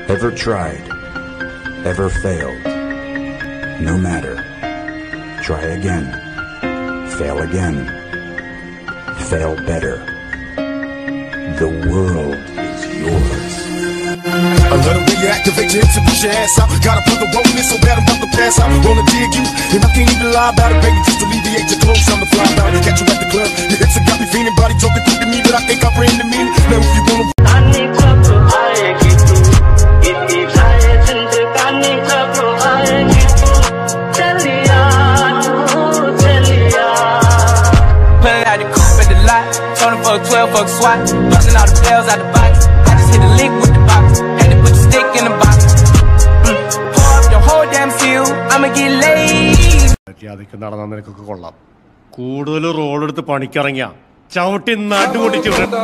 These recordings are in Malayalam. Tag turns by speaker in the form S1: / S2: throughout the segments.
S1: Ever tried? Ever failed? No matter. Try again. Fail again. Fail better. The world is yours.
S2: I let them reactivate your hips and push your ass out. Gotta put the roll in it so bad I'm about to pass out. Wanna dig you, and I can't even lie about it, baby. Just alleviate your clothes, I'm the fly about it. Catch you at the club, your hips have got me feeling. Body talking through to me, but I can't comprehend the meaning. Now if you wanna
S3: कानी कब आएगी तू इतनी जाए जिंदगानी कब आएगी तू चलिया तू चलिया
S4: Pulling out the coupe at the lot. Tony fuck 12, fuck SWAT. Busting all the bells out the box. I just hit a lick with the box. Had to put the stick in the box. Mm. Pour up the whole damn field. I'ma get laid.
S5: മര്യാദയ്ക്ക് നടന്നാൽ നിനക്കൊക്കെ കൊള്ളാം കൂടുതൽ റോളെടുത്ത് പണിക്കിറങ്ങിയ ചവിട്ടി നാട്ടുപൊട്ടിച്ച് വിട-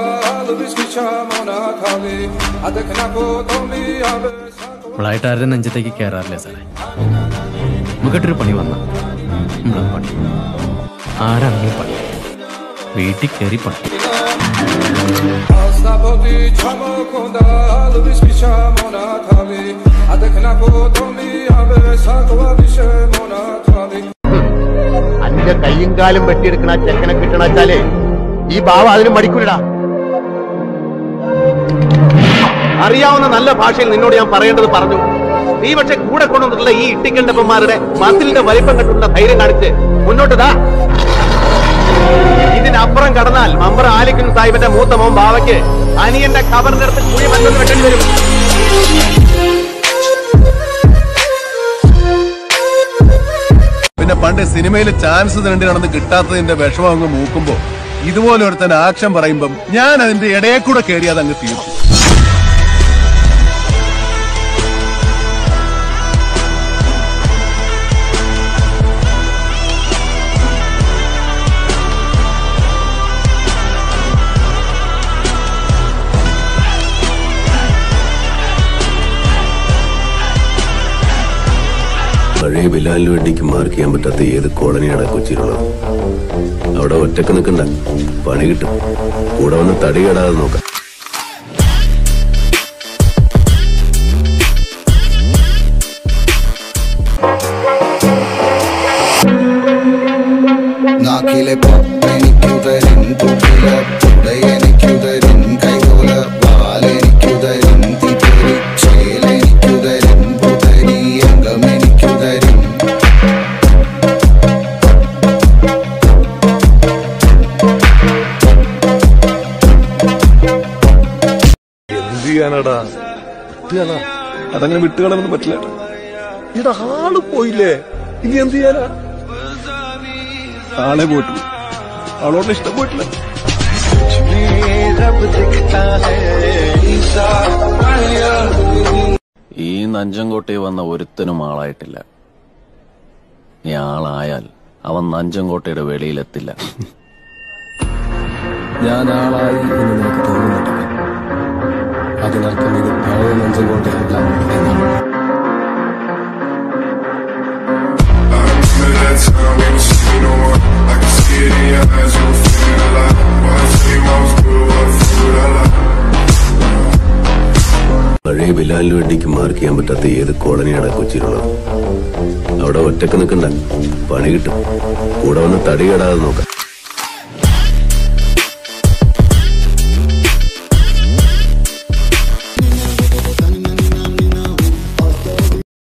S6: നമ്മളായിട്ട് ആരുടെ നെഞ്ചത്തേക്ക് കയറാറില്ല സാറേ നമുക്കിട്ടൊരു പണി വന്ന നമ്മളെ പണി ആരാണെങ്കിലും പണി വീട്ടിൽ കയറി പണി
S7: അന്റെ കയ്യും കാലും വെട്ടിയെടുക്കണ ചെക്കനെ കിട്ടണച്ചാലേ ഈ ബാവ അതിനും മടിക്കൂലടാ അറിയാവുന്ന നല്ല ഭാഷയിൽ നിന്നോട് ഞാൻ പറയേണ്ടത് പറഞ്ഞു നീ പക്ഷെ കൂടെ കൊണ്ടുവന്നിട്ടുള്ള ഈ ഇട്ടിക്കണ്ടപ്പന്മാരുടെ മസിലിന്റെ വലിപ്പം കണ്ടുള്ള ധൈര്യം കാണിച്ച് മുന്നോട്ട് ദാ ഇതിനപ്പുറം കടന്നാൽ മമ്പർ ആലിക്കുൻ സാഹിബിന്റെ മൂത്ത മോൻ ബാവയ്ക്ക് അനിയന്റെ ഖബറിന്റെ അടുത്ത് കുഴി മറ്റൊന്ന് വെട്ടേണ്ടി വരും
S8: പിന്നെ പണ്ട് സിനിമയിൽ ചാൻസ് വേണ്ടി നടന്ന് കിട്ടാത്തതിന്റെ വിഷമം അങ്ങ് മൂക്കുമ്പോ ഇതുപോലെ ഒരുത്തൻ ആക്ഷൻ പറയുമ്പം ഞാൻ അതിന്റെ ഇടയിൽ കൂടെ കയറി അതങ്ങ് തീർക്കും
S9: പഴയ ബിലാലിന് വേണ്ടിക്ക് മാർക്ക് ചെയ്യാൻ പറ്റാത്ത ഏത് കോളനിയാണ് കൊച്ചിയിലുള്ളത് അവിടെ ഒറ്റക്ക് നിൽക്കണ്ട പണി കിട്ടും കൂടെ വന്ന് തടി കേടാതെ നോക്കാം
S10: നാക്കിലെ പൊപ്പെനിക്കുതരിൻ തുകില തുടയെനിക്കുതരിൻ കൈകോല പാലെനിക്കുതരിൻ തിരി ചേലെനിക്കുതരിൻ പുതരി അംഗമെനിക്കുതരിൻ
S8: എന്ത് ചെയ്യാനാടാ ചെയ്യാനാ അതങ്ങനെ വിട്ടുകളൊന്നും പറ്റില്ല ഇവിടെ ആള് പോയില്ലേ ഇനി എന്ത് ചെയ്യാനാ ആളെ പോയിട്ടു ആളോട് ഇഷ്ടം പോയിട്ടില്ല
S9: ഈ നഞ്ചൻകോട്ടയിൽ വന്ന ഒരുത്തനും ആളായിട്ടില്ല നീ ആളായാൽ അവൻ നഞ്ചൻകോട്ടയുടെ വെളിയിലെത്തില്ല
S11: ഞാൻ ആളായി എന്ന് നിനക്ക് തോന്നുന്നുണ്ടെങ്കിൽ അതിനർത്ഥം ഇത് പഴയ നെഞ്ചം കൊണ്ടല്ല എന്നാണ്
S9: പഴയ ബിലാലിന് വേണ്ടിക്ക് മാർക്ക് ചെയ്യാൻ പറ്റാത്ത ഏത് കോളനിയാണ് കൊച്ചിയിലുള്ളത് അവിടെ ഒറ്റക്ക് നിൽക്കണ്ട പണി കിട്ടും കൂടെ വന്ന് തടി കേടാതെ നോക്കാം